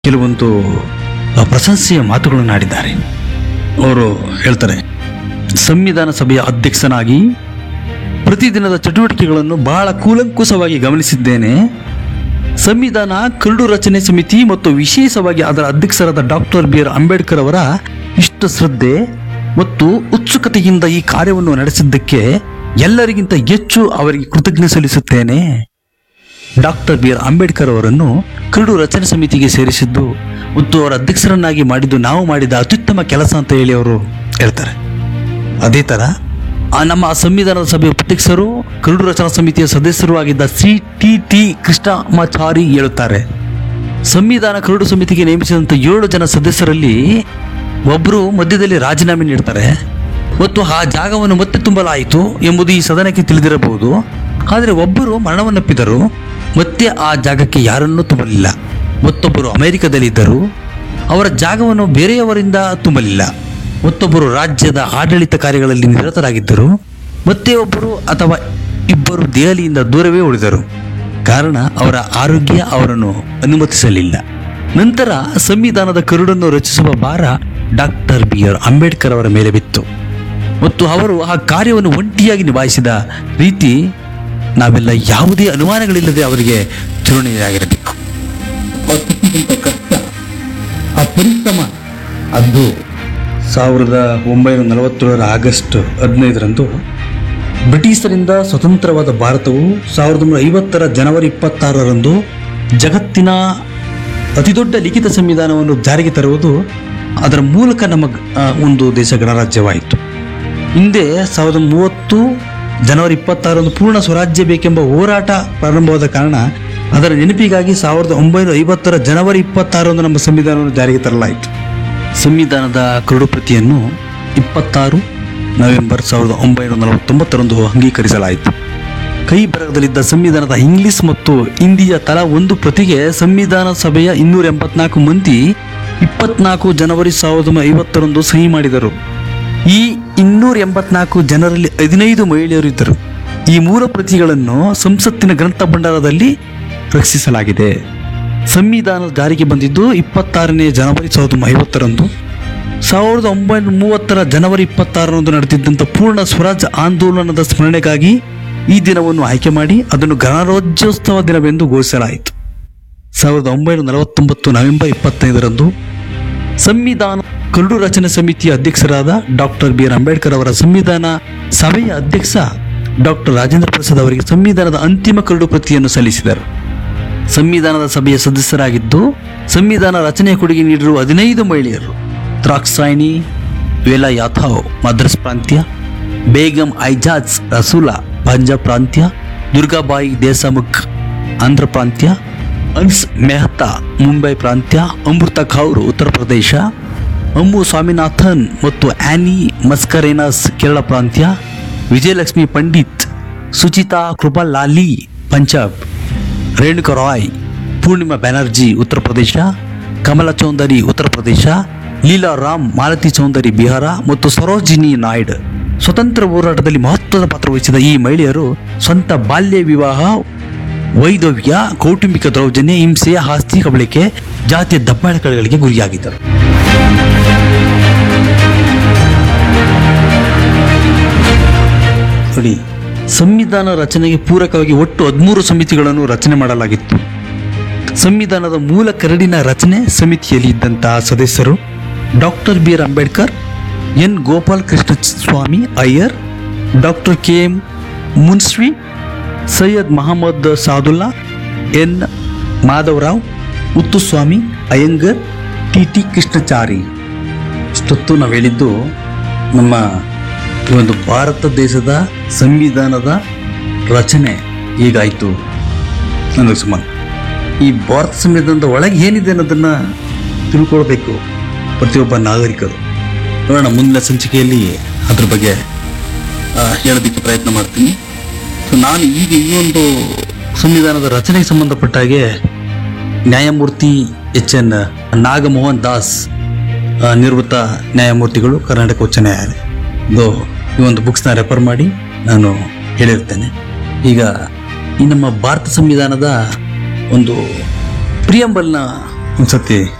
ಕೆಲವೊಂದು ಆ, ಪ್ರಶಂಸೆಯ ಮಾತುಗಳನ್ನು ಆಡಿದ್ದಾರೆ ಅವರು ಹೇಳ್ತಾರೆ ಸಂವಿಧಾನ ಸಭೆಯ ಅಧ್ಯಕ್ಷನಾಗಿ ಪ್ರತಿದಿನದ ಚಟುವಟಿಕೆಗಳನ್ನು ಬಹಳ ಕೂಲಂಕುಷವಾಗಿ ಗಮನಿಸಿದ್ದೇನೆ ಸಂವಿಧಾನ ಕರಡು ರಚನೆ ಸಮಿತಿ ಮತ್ತು ವಿಶೇಷವಾಗಿ ಅದರ ಅಧ್ಯಕ್ಷರಾದ ಡಾಕ್ಟರ್ ಬಿ ಆರ್ ಅಂಬೇಡ್ಕರ್ ಅವರ ಇಷ್ಟ ಶ್ರದ್ಧೆ ಮತ್ತು ಉತ್ಸುಕತೆಯಿಂದ ಈ ಕಾರ್ಯವನ್ನು ನಡೆಸಿದ್ದಕ್ಕೆ ಎಲ್ಲರಿಗಿಂತ ಹೆಚ್ಚು ಅವರಿಗೆ ಕೃತಜ್ಞೆ ಸಲ್ಲಿಸುತ್ತೇನೆ ಡಾಕ್ಟರ್ ಬಿ ಆರ್ ಅಂಬೇಡ್ಕರ್ ಅವರನ್ನು ಕರಡು ರಚನೆ ಸಮಿತಿಗೆ ಸೇರಿಸಿದ್ದು ಮತ್ತು ಅವರ ಅಧ್ಯಕ್ಷರನ್ನಾಗಿ ಮಾಡಿದ್ದು ನಾವು ಮಾಡಿದ ಅತ್ಯುತ್ತಮ ಕೆಲಸ ಅಂತ ಹೇಳಿ ಅವರು ಹೇಳ್ತಾರೆ ಅದೇ ಥರ ಆ ನಮ್ಮ ಸಂವಿಧಾನದ ಸಭೆಯ ಅಧ್ಯಕ್ಷರು ಕರಡು ರಚನಾ ಸಮಿತಿಯ ಸದಸ್ಯರು ಆಗಿದ್ದ ಸಿ ಟಿ ಟಿ ಕೃಷ್ಣಮಾಚಾರಿ ಹೇಳುತ್ತಾರೆ ಸಂವಿಧಾನ ಕರಡು ಸಮಿತಿಗೆ ನೇಮಿಸಿದಂಥ ಏಳು ಜನ ಸದಸ್ಯರಲ್ಲಿ ಒಬ್ಬರು ಮಧ್ಯದಲ್ಲಿ ರಾಜೀನಾಮೆ ನೀಡ್ತಾರೆ ಮತ್ತು ಆ ಜಾಗವನ್ನು ಮತ್ತೆ ತುಂಬಲಾಯಿತು ಎಂಬುದು ಈ ಸದನಕ್ಕೆ ತಿಳಿದಿರಬಹುದು ಆದರೆ ಒಬ್ಬರು ಮರಣವನ್ನಪ್ಪಿದರು ಮತ್ತೆ ಆ ಜಾಗಕ್ಕೆ ಯಾರನ್ನೂ ತುಂಬಲಿಲ್ಲ ಮತ್ತೊಬ್ಬರು ಅಮೆರಿಕದಲ್ಲಿದ್ದರು ಅವರ ಜಾಗವನ್ನು ಬೇರೆಯವರಿಂದ ತುಂಬಲಿಲ್ಲ ಮತ್ತೊಬ್ಬರು ರಾಜ್ಯದ ಆಡಳಿತ ಕಾರ್ಯಗಳಲ್ಲಿ ನಿರತರಾಗಿದ್ದರು ಮತ್ತೆ ಒಬ್ಬರು ಅಥವಾ ಇಬ್ಬರು ದೆಹಲಿಯಿಂದ ದೂರವೇ ಉಳಿದರು ಕಾರಣ ಅವರ ಆರೋಗ್ಯ ಅವರನ್ನು ಅನುಮತಿಸಲಿಲ್ಲ ನಂತರ ಸಂವಿಧಾನದ ಕರಡನ್ನು ರಚಿಸುವ ಭಾರ ಡಾಕ್ಟರ್ ಬಿ ಆರ್ ಅಂಬೇಡ್ಕರ್ ಅವರ ಮೇಲೆ ಬಿತ್ತು ಮತ್ತು ಅವರು ಆ ಕಾರ್ಯವನ್ನು ಒಂಟಿಯಾಗಿ ನಿಭಾಯಿಸಿದ ರೀತಿ ನಾವೆಲ್ಲ ಯಾವುದೇ ಅನುಮಾನಗಳಿಲ್ಲದೆ ಅವರಿಗೆ ಚಿರುಣಿಯಾಗಿರಬೇಕು ಕಷ್ಟ ಆ ಪರಿಶ್ರಮ ಅದು ಸಾವಿರದ ಒಂಬೈನೂರ ನಲವತ್ತೇಳರ ಆಗಸ್ಟ್ ಹದಿನೈದರಂದು ಬ್ರಿಟಿಷರಿಂದ ಸ್ವತಂತ್ರವಾದ ಭಾರತವು ಸಾವಿರದ ಒಂಬೈನೂರ ಐವತ್ತರ ಜನವರಿ ಇಪ್ಪತ್ತಾರರಂದು ಜಗತ್ತಿನ ಅತಿದೊಡ್ಡ ಲಿಖಿತ ಸಂವಿಧಾನವನ್ನು ಜಾರಿಗೆ ತರುವುದು ಅದರ ಮೂಲಕ ನಮ್ಮ ಆ, ಒಂದು ದೇಶ ಗಣರಾಜ್ಯವಾಯಿತು ಹಿಂದೆ ಸಾವಿರದ ಮೂವತ್ತು ಜನವರಿ ಇಪ್ಪತ್ತಾರರಂದು ಪೂರ್ಣ ಸ್ವರಾಜ್ಯ ಬೇಕೆಂಬ ಹೋರಾಟ ಪ್ರಾರಂಭವಾದ ಕಾರಣ ಅದರ ನೆನಪಿಗಾಗಿ ಸಾವಿರದ ಒಂಬೈನೂರ ಐವತ್ತರ ಜನವರಿ ಇಪ್ಪತ್ತಾರರಂದು ನಮ್ಮ ಸಂವಿಧಾನವನ್ನು ಜಾರಿಗೆ ತರಲಾಯಿತು ಸಂವಿಧಾನದ ಕರಡು ಪ್ರತಿಯನ್ನು ಇಪ್ಪತ್ತಾರು ನವೆಂಬರ್ ಸಾವಿರದ ಒಂಬೈನೂರ ನಲವತ್ತೊಂಬತ್ತರಂದು ಅಂಗೀಕರಿಸಲಾಯಿತು ಕೈ ಬರಹದಲ್ಲಿದ್ದ ಸಂವಿಧಾನದ ಇಂಗ್ಲಿಷ್ ಮತ್ತು ಹಿಂದಿಯ ತಲಾ ಒಂದು ಪ್ರತಿಗೆ ಸಂವಿಧಾನ ಸಭೆಯ ಇನ್ನೂರ ಎಂಬತ್ನಾಲ್ಕು ಮಂದಿ ಇಪ್ಪತ್ನಾಲ್ಕು ಜನವರಿ ಸಾವಿರದ ಒಂಬೈನೂರ ಐವತ್ತರಂದು ಸಹಿ ಮಾಡಿದರು ಈ ಇನ್ನೂರ ಎಂಬತ್ನಾಲ್ಕು ಜನರಲ್ಲಿ ಹದಿನೈದು ಮಹಿಳೆಯರು ಇದ್ದರು ಈ ಮೂಲ ಪ್ರತಿಗಳನ್ನು ಸಂಸತ್ತಿನ ಗ್ರಂಥ ಭಂಡಾರದಲ್ಲಿ ರಕ್ಷಿಸಲಾಗಿದೆ ಸಂವಿಧಾನ ಜಾರಿಗೆ ಬಂದಿದ್ದು ಇಪ್ಪತ್ತಾರನೇ ಜನವರಿ ಸಾವಿರದ ಒಂಬೈನೂರ ಐವತ್ತರಂದು ಸಾವಿರದ ಒಂಬೈನೂರ ಮೂವತ್ತರ ಜನವರಿ ಇಪ್ಪತ್ತಾರರಂದು ನಡೆದಿದ್ದಂಥ ಪೂರ್ಣ ಸ್ವರಾಜ್ ಆಂದೋಲನದ ಸ್ಮರಣೆಗಾಗಿ ಈ ದಿನವನ್ನು ಆಯ್ಕೆ ಮಾಡಿ ಅದನ್ನು ಗಣರಾಜ್ಯೋತ್ಸವ ದಿನವೆಂದು ಘೋಷಿಸಲಾಯಿತು ಸಾವಿರದ ಒಂಬೈನೂರ ನಲವತ್ತೊಂಬತ್ತು ನವೆಂಬರ್ ಇಪ್ಪತ್ತೈದರಂದು ಸಂವಿಧಾನ ಕರಡು ರಚನೆ ಸಮಿತಿಯ ಅಧ್ಯಕ್ಷರಾದ ಡಾಕ್ಟರ್ ಬಿ ಆರ್ ಅಂಬೇಡ್ಕರ್ ಅವರ ಸಂವಿಧಾನ ಸಭೆಯ ಅಧ್ಯಕ್ಷ ಡಾಕ್ಟರ್ ರಾಜೇಂದ್ರ ಪ್ರಸಾದ್ ಅವರಿಗೆ ಸಂವಿಧಾನದ ಅಂತಿಮ ಕರಡು ಪ್ರತಿಯನ್ನು ಸಲ್ಲಿಸಿದರು ಸಂವಿಧಾನದ ಸಭೆಯ ಸದಸ್ಯರಾಗಿದ್ದು ಸಂವಿಧಾನ ರಚನೆಯ ಕೊಡುಗೆ ನೀಡಿರುವ ಹದಿನೈದು ಮಹಿಳೆಯರು ತ್ರಾಕ್ಸಾಯಿನಿ ವೇಲಾ ಯಾಥಾವ್ ಮದ್ರಸ್ ಪ್ರಾಂತ್ಯ ಬೇಗಂ ಐಜಾಜ್ ರಸೂಲಾ ಪಂಜಾಬ್ ಪ್ರಾಂತ್ಯ ದುರ್ಗಾಬಾಯಿ ದೇಶಮುಖ್ ಆಂಧ್ರ ಪ್ರಾಂತ್ಯ ಅನ್ಸ್ ಮೆಹ್ತಾ ಮುಂಬೈ ಪ್ರಾಂತ್ಯ ಅಮೃತ ಕೌರ್ ಉತ್ತರ ಪ್ರದೇಶ ಅಮ್ಮು ಸ್ವಾಮಿನಾಥನ್ ಮತ್ತು ಆ್ಯನಿ ಮಸ್ಕರೇನಸ್ ಕೇರಳ ಪ್ರಾಂತ್ಯ ವಿಜಯಲಕ್ಷ್ಮಿ ಪಂಡಿತ್ ಸುಚಿತಾ ಕೃಪಾಲಾಲಿ ಪಂಜಾಬ್ ರೇಣುಕಾ ರಾಯ್ ಪೂರ್ಣಿಮಾ ಬ್ಯಾನರ್ಜಿ ಉತ್ತರ ಪ್ರದೇಶ ಕಮಲಾ ಚೌಧರಿ ಉತ್ತರ ಪ್ರದೇಶ ಲೀಲಾ ರಾಮ್ ಮಾಲತಿ ಚೌಧರಿ ಬಿಹಾರ ಮತ್ತು ಸರೋಜಿನಿ ನಾಯ್ಡ್ ಸ್ವತಂತ್ರ ಹೋರಾಟದಲ್ಲಿ ಮಹತ್ವದ ಪಾತ್ರ ವಹಿಸಿದ ಈ ಮಹಿಳೆಯರು ಸ್ವಂತ ಬಾಲ್ಯ ವಿವಾಹ ವೈದವ್ಯ ಕೌಟುಂಬಿಕ ದೌರ್ಜನ್ಯ ಹಿಂಸೆ ಆಸ್ತಿ ಕಬಳಿಕೆ ಜಾತಿಯ ದಬ್ಬಾಳಿಕೆಗಳಿಗೆ ಗುರಿಯಾಗಿದ್ದರು ನೋಡಿ ಸಂವಿಧಾನ ರಚನೆಗೆ ಪೂರಕವಾಗಿ ಒಟ್ಟು ಹದಿಮೂರು ಸಮಿತಿಗಳನ್ನು ರಚನೆ ಮಾಡಲಾಗಿತ್ತು ಸಂವಿಧಾನದ ಮೂಲ ಕರಡಿನ ರಚನೆ ಸಮಿತಿಯಲ್ಲಿ ಇದ್ದಂತಹ ಸದಸ್ಯರು doctor B R Ambedkar N Gopal Krishna Swami Iyer doctor K M Munshi Syed Mohammed Saadulla N Madhava Rao Muthuswami Iyengar T T Krishnachari ಇಷ್ಟೊತ್ತು ನಾವು ಹೇಳಿದ್ದು ನಮ್ಮ ಈ ಒಂದು ಭಾರತ ದೇಶದ ಸಂವಿಧಾನದ ರಚನೆ ಹೇಗಾಯಿತು ಅನ್ನೋದು ಸಂಬಂಧ ಈ ಭಾರತ ಸಂವಿಧಾನದ ಒಳಗೆ ಏನಿದೆ ಅನ್ನೋದನ್ನು ತಿಳ್ಕೊಳ್ಬೇಕು ಪ್ರತಿಯೊಬ್ಬ ನಾಗರಿಕರು ನೋಡೋಣ ಮುಂದಿನ ಸಂಚಿಕೆಯಲ್ಲಿ ಅದ್ರ ಬಗ್ಗೆ ಆ, ಹೇಳೋದಕ್ಕೆ ಪ್ರಯತ್ನ ಮಾಡ್ತೀನಿ ಸೊ ನಾನು ಈಗ ಈ ಒಂದು ಸಂವಿಧಾನದ ರಚನೆಗೆ ಸಂಬಂಧಪಟ್ಟ ಹಾಗೆ ನ್ಯಾಯಮೂರ್ತಿ ಎಚ್ ಎನ್ ನಾಗಮೋಹನ್ ದಾಸ್ ಆ, ನಿವೃತ್ತ ನ್ಯಾಯಮೂರ್ತಿಗಳು ಕರ್ನಾಟಕ ಉಚ್ಚ ನ್ಯಾಯಾಲಯ ಇದು ಈ ಒಂದು ಬುಕ್ಸ್ನ ರೆಫರ್ ಮಾಡಿ ನಾನು ಹೇಳಿರ್ತೇನೆ ಈಗ ಈ ನಮ್ಮ ಭಾರತ ಸಂವಿಧಾನದ ಒಂದು ಪ್ರಿಯಂಬಲ್ನ ಒಂದ್ಸತಿ